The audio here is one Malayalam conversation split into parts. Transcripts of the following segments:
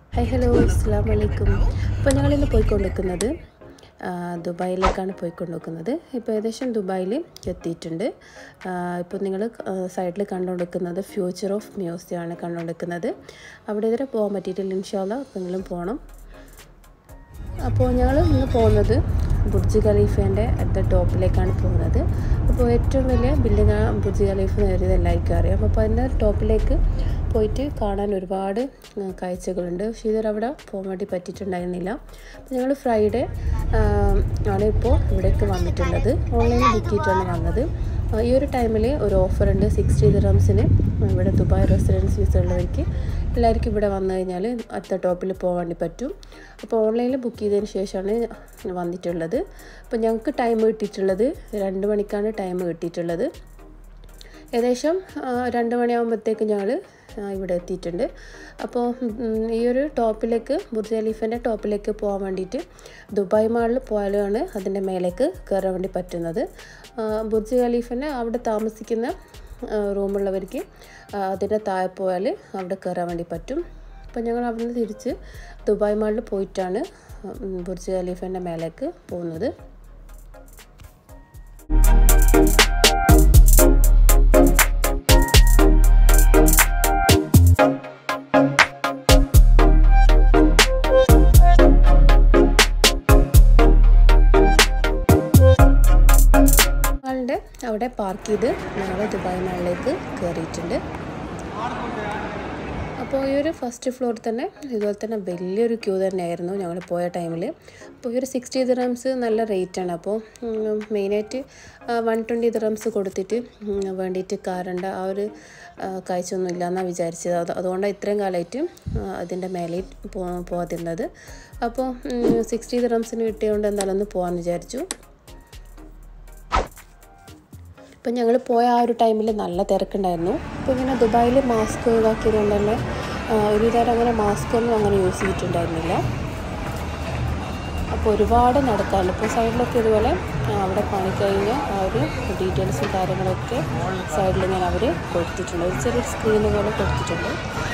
ഹായ് ഹലോ അസ്സാം വലൈക്കും ഇപ്പോൾ ഞങ്ങളിന്ന് പോയിക്കൊണ്ടിരിക്കുന്നത് ആ, ദുബായിലേക്കാണ് പോയിക്കൊണ്ടിരിക്കുന്നത് ഇപ്പോൾ ഏകദേശം ദുബായിൽ എത്തിയിട്ടുണ്ട് ഇപ്പോൾ നിങ്ങൾ സൈഡിൽ കണ്ടുകൊണ്ടിരിക്കുന്നത് ഫ്യൂച്ചർ ഓഫ് മ്യൂസിയമാണ് കണ്ടുകൊണ്ടിരിക്കുന്നത് അവിടെ ഇതുവരെ പോകാൻ പറ്റിയിട്ടില്ല ഇൻഷാല്ല നിങ്ങളും പോകണം അപ്പോൾ ഞങ്ങൾ ഇന്ന് പോകുന്നത് ബുർജ് ഖലീഫേൻ്റെ അടുത്ത ടോപ്പിലേക്കാണ് പോകുന്നത് അപ്പോൾ ഏറ്റവും വലിയ ബിൽഡിംഗ് ബുർജ് ഖലീഫ് നേരിയത് എല്ലാവർക്കും അറിയാം അപ്പോൾ അതിൻ്റെ ടോപ്പിലേക്ക് പോയിട്ട് കാണാൻ ഒരുപാട് ഉം, കാഴ്ചകളുണ്ട് പക്ഷേ ഇതുവരെ അവിടെ പോകാൻ വേണ്ടി പറ്റിയിട്ടുണ്ടായിരുന്നില്ല അപ്പോൾ ഞങ്ങൾ ഫ്രൈഡേ ആണ് ഇപ്പോൾ ഇവിടേക്ക് വന്നിട്ടുള്ളത് ഓൺലൈനിൽ ബുക്ക് ചെയ്തിട്ടാണ് വന്നത് ആ, ഈ ഒരു ടൈമിൽ ഒരു ഓഫർ ഉണ്ട് സിക്സ്റ്റി ദിറംസിന് ഇവിടെ ദുബായ് റെസിഡൻസ് വിസ ഉള്ളവർക്ക് എല്ലാവർക്കും ഇവിടെ വന്നു കഴിഞ്ഞാൽ അടുത്ത ടോപ്പിൽ പോകാൻ വേണ്ടി പറ്റും അപ്പോൾ ഓൺലൈനിൽ ബുക്ക് ചെയ്തതിന് ശേഷമാണ് വന്നിട്ടുള്ളത് അപ്പോൾ ഞങ്ങൾക്ക് ടൈം കിട്ടിയിട്ടുള്ളത് രണ്ട് മണിക്കാണ് ടൈം കിട്ടിയിട്ടുള്ളത് ഏകദേശം ആ, രണ്ട് മണിയാകുമ്പോഴത്തേക്ക് ഞങ്ങൾ ഇവിടെ എത്തിയിട്ടുണ്ട് അപ്പോൾ ഉം, ഈ ഒരു ടോപ്പിലേക്ക് ബുർജ് ഖലീഫിൻ്റെ ടോപ്പിലേക്ക് പോകാൻ വേണ്ടിയിട്ട് ദുബായ് മാളിൽ പോയാലാണ് അതിൻ്റെ മേലേക്ക് കയറാൻ വേണ്ടി പറ്റുന്നത് ആ, ബുർജ് ഖലീഫിൻ്റെ അവിടെ താമസിക്കുന്ന ആ, റൂമുള്ളവർക്ക് ആ, അതിൻ്റെ താഴെ പോയാൽ അവിടെ കയറാൻ വേണ്ടി പറ്റും അപ്പോൾ ഞങ്ങൾ അവിടുന്ന് തിരിച്ച് ദുബായ് മാളിൽ പോയിട്ടാണ് ഉം, ബുർജ് ഖലീഫിൻ്റെ മേലേക്ക് പോകുന്നത് മാളിൻ്റെ അവിടെ പാർക്ക് ചെയ്ത് ഞങ്ങൾ ദുബായ് മാളിലേക്ക് കയറിയിട്ടുണ്ട് അപ്പോൾ ഈ ഒരു ഫസ്റ്റ് ഫ്ലോറിൽ തന്നെ ഇതുപോലെ തന്നെ വലിയൊരു ക്യൂ തന്നെയായിരുന്നു ഞങ്ങൾ പോയ ടൈമിൽ അപ്പോൾ ഈ ഒരു സിക്സ്റ്റി ദിറംസ് നല്ല റേറ്റാണ് അപ്പോൾ മെയിനായിട്ട് വൺ ട്വൻറ്റി ദിറംസ് കൊടുത്തിട്ട് ഉം, വേണ്ടിയിട്ട് കാരണ്ട ആ ഒരു ആ, കാഴ്ചയൊന്നും ഇല്ല എന്നാണ് വിചാരിച്ചത് അത് അതുകൊണ്ടാണ് ഇത്രയും കാലമായിട്ട് ആ, അതിൻ്റെ മേലെ പോ പോകാതിരുന്നത് അപ്പോൾ സിക്സ്റ്റി ദിറംസിന് കിട്ടിയതുകൊണ്ട് എന്തായാലും ഒന്ന് പോകാമെന്ന് വിചാരിച്ചു ഇപ്പം ഞങ്ങൾ പോയ ആ ഒരു ടൈമിൽ നല്ല തിരക്കുണ്ടായിരുന്നു അപ്പോൾ ഇങ്ങനെ ദുബായിൽ മാസ്ക് ഒഴിവാക്കിയതുകൊണ്ട് തന്നെ ആ, ഒരു തരം അങ്ങനെ മാസ്ക് ഒന്നും അങ്ങനെ യൂസ് ചെയ്തിട്ടുണ്ടായിരുന്നില്ല അപ്പോൾ ഒരുപാട് നടക്കാറുണ്ട് ഇപ്പോൾ സൈഡിലൊക്കെ ഇതുപോലെ ആ, അവിടെ പണി കഴിഞ്ഞ ആ ഒരു ഡീറ്റെയിൽസും കാര്യങ്ങളൊക്കെ സൈഡിൽ ഇങ്ങനെ അവർ കൊടുത്തിട്ടുണ്ട് ഒരു ചെറിയൊരു സ്ക്രീൻ പോലെ കൊടുത്തിട്ടുണ്ട്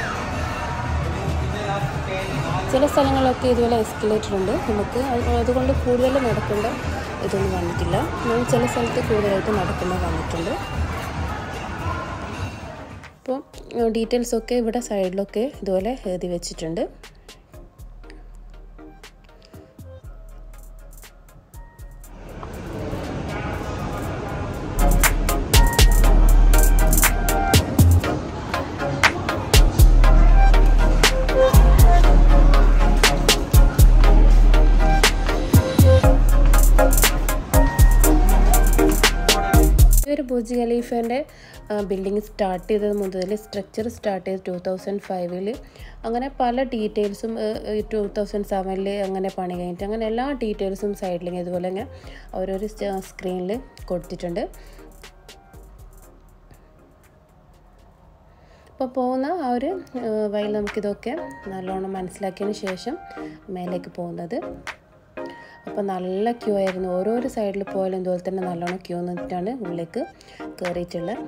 ചില സ്ഥലങ്ങളിലൊക്കെ ഇതുപോലെ എസ്കലേറ്റർ ഉണ്ട് നമുക്ക് അത് അതുകൊണ്ട് കൂടുതൽ നടക്കേണ്ട ഇതൊന്നും വന്നിട്ടില്ല എന്നാൽ ചില സ്ഥലത്ത് കൂടുതലായിട്ട് നടക്കേണ്ട വന്നിട്ടുണ്ട് അപ്പോൾ ഡീറ്റെയിൽസ് ഒക്കെ ഇവിടെ സൈഡിലൊക്കെ ഇതുപോലെ എഴുതി വെച്ചിട്ടുണ്ട് ഈ ഒരു ബുർജ് ഖലീഫേൻ്റെ ബിൽഡിംഗ് സ്റ്റാർട്ട് ചെയ്തത് മുതൽ സ്ട്രക്ചർ സ്റ്റാർട്ട് ചെയ്ത് ടു തൗസൻഡ് ഫൈവിൽ അങ്ങനെ പല ഡീറ്റെയിൽസും ടു തൗസൻഡ് സെവനിൽ അങ്ങനെ പണി കഴിഞ്ഞിട്ട് അങ്ങനെ എല്ലാ ഡീറ്റെയിൽസും സൈഡിൽ ഇതുപോലെ ഇങ്ങനെ ഓരോരോ സ്ക്രീനിൽ കൊടുത്തിട്ടുണ്ട് അപ്പോൾ പോകുന്ന ആ ഒരു വഴിയിൽ നമുക്കിതൊക്കെ നല്ലോണം മനസ്സിലാക്കിയതിന് ശേഷം മേലേക്ക് പോകുന്നത് അപ്പോൾ നല്ല ക്യൂ ആയിരുന്നു ഓരോരോ സൈഡിൽ പോയാലും ഇതുപോലെ തന്നെ നല്ലോണം ക്യൂ നിന്നിട്ടാണ് ഉള്ളിലേക്ക് കയറിയിട്ടുള്ളത്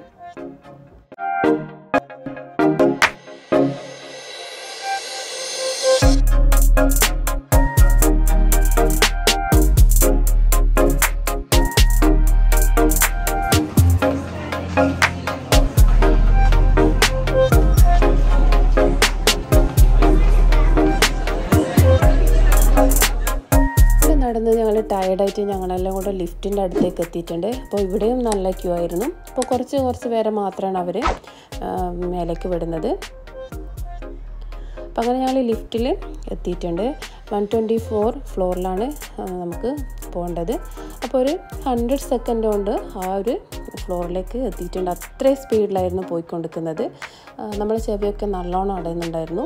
ഇവിടെ നടന്ന് ഞങ്ങൾ ടയർഡായിട്ട് ഞങ്ങളെല്ലാം കൂടെ ലിഫ്റ്റിൻ്റെ അടുത്തേക്ക് എത്തിയിട്ടുണ്ട് അപ്പോൾ ഇവിടെയും നല്ല ക്യൂ ആയിരുന്നു അപ്പോൾ കുറച്ച് കുറച്ച് പേരെ മാത്രമാണ് അവർ മേലേക്ക് വിടുന്നത് അപ്പോൾ അങ്ങനെ ഞങ്ങൾ ലിഫ്റ്റിൽ എത്തിയിട്ടുണ്ട് വൺ ട്വൻറ്റി ഫോർ ഫ്ലോറിലാണ് നമുക്ക് പോകേണ്ടത് അപ്പോൾ ഒരു ഹൺഡ്രഡ് സെക്കൻഡ് കൊണ്ട് ആ ഒരു ഫ്ലോറിലേക്ക് എത്തിയിട്ടുണ്ട് അത്രയും സ്പീഡിലായിരുന്നു പോയിക്കൊണ്ടിരിക്കുന്നത് ആ, നമ്മുടെ ചെവിയൊക്കെ നല്ലോണം അടയുന്നുണ്ടായിരുന്നു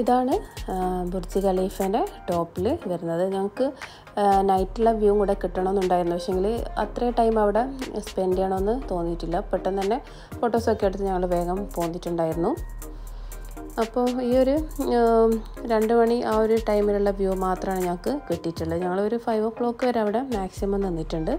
ഇതാണ് ആ, ബുർജ് ഖലീഫേൻ്റെ ടോപ്പിൽ വരുന്നത് ഞങ്ങൾക്ക് നൈറ്റുള്ള വ്യൂ കൂടെ കിട്ടണമെന്നുണ്ടായിരുന്നു പക്ഷേങ്കിൽ അത്രയും ടൈം അവിടെ സ്പെൻഡ് ചെയ്യണമെന്ന് തോന്നിയിട്ടില്ല പെട്ടെന്ന് തന്നെ ഫോട്ടോസൊക്കെ എടുത്ത് ഞങ്ങൾ വേഗം പോന്നിട്ടുണ്ടായിരുന്നു അപ്പോൾ ഈ ഒരു ഉം, രണ്ട് മണി ആ ഒരു ടൈമിലുള്ള വ്യൂ മാത്രമാണ് ഞങ്ങൾക്ക് കിട്ടിയിട്ടുള്ളത് ഞങ്ങൾ ഒരു ഫൈവ് ഓ ക്ലോക്ക് വരെ അവിടെ മാക്സിമം നിന്നിട്ടുണ്ട്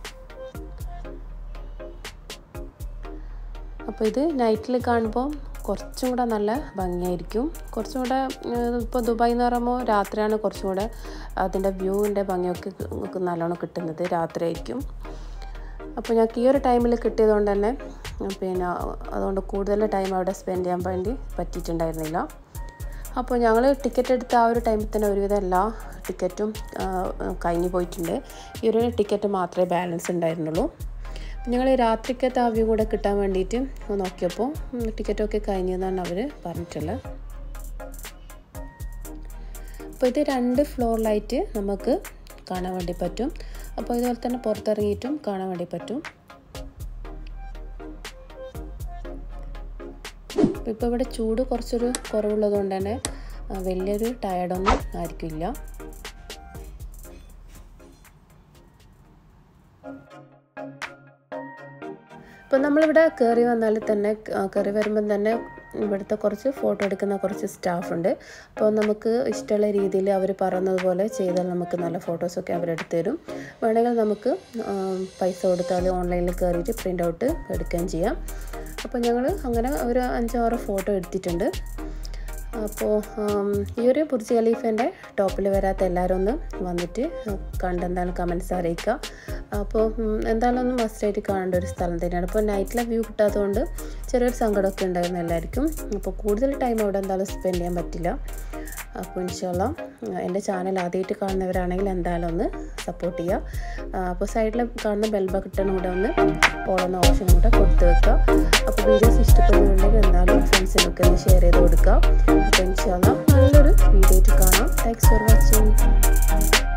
അപ്പോൾ ഇത് നൈറ്റിൽ കാണുമ്പോൾ കുറച്ചും കൂടെ നല്ല ഭംഗിയായിരിക്കും കുറച്ചും കൂടെ ഇപ്പോൾ ദുബായ് എന്ന് പറയുമ്പോൾ രാത്രിയാണ് കുറച്ചും കൂടെ അതിൻ്റെ വ്യൂവിൻ്റെ ഭംഗിയൊക്കെ നമുക്ക് നല്ലോണം കിട്ടുന്നത് രാത്രിയായിരിക്കും അപ്പോൾ ഞങ്ങൾക്ക് ഈ ഒരു ടൈമിൽ കിട്ടിയതുകൊണ്ട് തന്നെ പിന്നെ അതുകൊണ്ട് കൂടുതൽ ടൈം അവിടെ സ്പെൻഡ് ചെയ്യാൻ വേണ്ടി പറ്റിയിട്ടുണ്ടായിരുന്നില്ല അപ്പോൾ ഞങ്ങൾ ടിക്കറ്റ് എടുത്ത ആ ഒരു ടൈമിൽ തന്നെ ഒരുവിധം എല്ലാ ടിക്കറ്റും ആ, കഴിഞ്ഞു പോയിട്ടുണ്ട് ഈ ഒരു ടിക്കറ്റ് മാത്രമേ ബാലൻസ് ഉണ്ടായിരുന്നുള്ളൂ ഞങ്ങൾ രാത്രിക്കത്തെ ആ വ്യൂ കൂടെ കിട്ടാൻ വേണ്ടിയിട്ട് നോക്കിയപ്പോൾ ഉം, ടിക്കറ്റൊക്കെ കഴിഞ്ഞതെന്നാണ് അവർ പറഞ്ഞിട്ടുള്ളത് അപ്പോൾ ഇത് രണ്ട് ഫ്ലോറിലായിട്ട് നമുക്ക് കാണാൻ വേണ്ടി പറ്റും അപ്പോൾ ഇതുപോലെ തന്നെ പുറത്തിറങ്ങിയിട്ടും കാണാൻ വേണ്ടി പറ്റും ഇപ്പോൾ ഇവിടെ ചൂട് കുറച്ചൊരു കുറവുള്ളത് കൊണ്ട് തന്നെ ആ, വലിയൊരു ടയർഡൊന്നും ആയിരിക്കില്ല ഇപ്പോൾ നമ്മളിവിടെ കയറി വന്നാൽ തന്നെ ആ, കയറി വരുമ്പം തന്നെ ഇവിടുത്തെ കുറച്ച് ഫോട്ടോ എടുക്കുന്ന കുറച്ച് സ്റ്റാഫ് ഉണ്ട് അപ്പോൾ നമുക്ക് ഇഷ്ടമുള്ള രീതിയിൽ അവർ പറയുന്നതുപോലെ ചെയ്താൽ നമുക്ക് നല്ല ഫോട്ടോസൊക്കെ അവരെടുത്ത് തരും വേണമെങ്കിൽ നമുക്ക് ആ, പൈസ കൊടുത്താൽ ഓൺലൈനിൽ കയറിയിട്ട് പ്രിൻ്റ് ഔട്ട് എടുക്കുകയും ചെയ്യാം അപ്പോൾ ഞങ്ങൾ അങ്ങനെ ഒരു അഞ്ചാറ് ഫോട്ടോ എടുത്തിട്ടുണ്ട് അപ്പോൾ ഉം, ഈ ഒരു ബുർജ് ഖലീഫേൻ്റെ ടോപ്പിൽ വരാത്ത എല്ലാവരും ഒന്ന് വന്നിട്ട് കണ്ടെന്തായാലും കമൻസ് അറിയിക്കുക അപ്പോൾ ഉം, എന്തായാലും ഒന്ന് മസ്റ്റായിട്ട് കാണേണ്ട ഒരു സ്ഥലം തന്നെയാണ് ഇപ്പോൾ നൈറ്റിലെ വ്യൂ കിട്ടാത്തതുകൊണ്ട് ചെറിയൊരു സങ്കടമൊക്കെ ഉണ്ടായിരുന്നു എല്ലാവർക്കും അപ്പോൾ കൂടുതൽ ടൈം അവിടെ എന്തായാലും സ്പെൻഡ് ചെയ്യാൻ പറ്റില്ല അപ്പോൾ ഇൻഷാല്ല എൻ്റെ ചാനൽ ആദ്യമായിട്ട് കാണുന്നവരാണെങ്കിൽ എന്തായാലും ഒന്ന് സപ്പോർട്ട് ചെയ്യുക ആ, അപ്പോൾ സൈഡിൽ കാണുന്ന ബെൽ ബട്ടൺ കൂടെ ഒന്ന് ഓളുന്ന ഓപ്ഷൻ കൂടെ കൊടുത്ത് വെക്കുക അപ്പോൾ വീഡിയോസ് ഇഷ്ടപ്പെടുന്നുണ്ടെങ്കിൽ എന്തായാലും ഫ്രണ്ട്സിനൊക്കെ ഒന്ന് ഷെയർ ചെയ്ത് കൊടുക്കുക അപ്പോൾ ഇൻഷാല്ല നല്ലൊരു വീഡിയോ ആയിട്ട് കാണാം താങ്ക്സ് ഫോർ വാച്ചിങ്